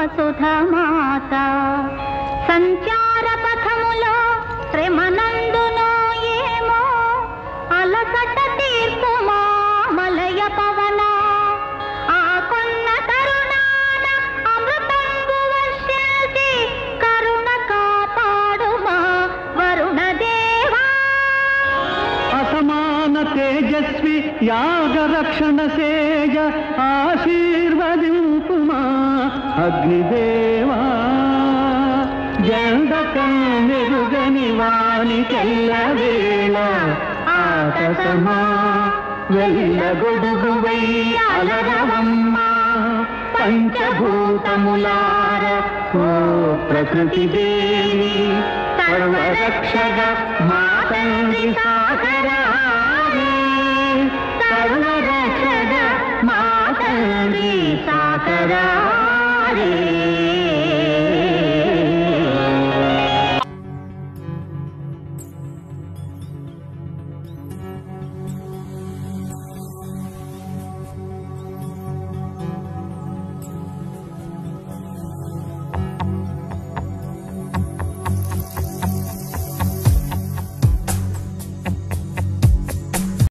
వసుధమాత సంచార పథములో శ్రమనందునో ఏమో అలసట తీర్పుమా మలయ పవన ఆ కొన్న కరుణాన అమృతంబు వర్షించి కరుణ కాపాడుమా వరుణ దేవా అసమాన తేజస్వి యాగరక్షణ సేజ ఆశీర్వదింపుమా అగ్నిదేవా జండకం మెరుగని వాని తెల్లవేళ ఆకాశమా వెళ్ళగొడుగువై అలరవమ్మా పంచభూతములార ఓ ప్రకృతి దేవి సర్వరక్షక మాతంగి సాగరారి సర్వరక్షక మాతంగి సాగరారి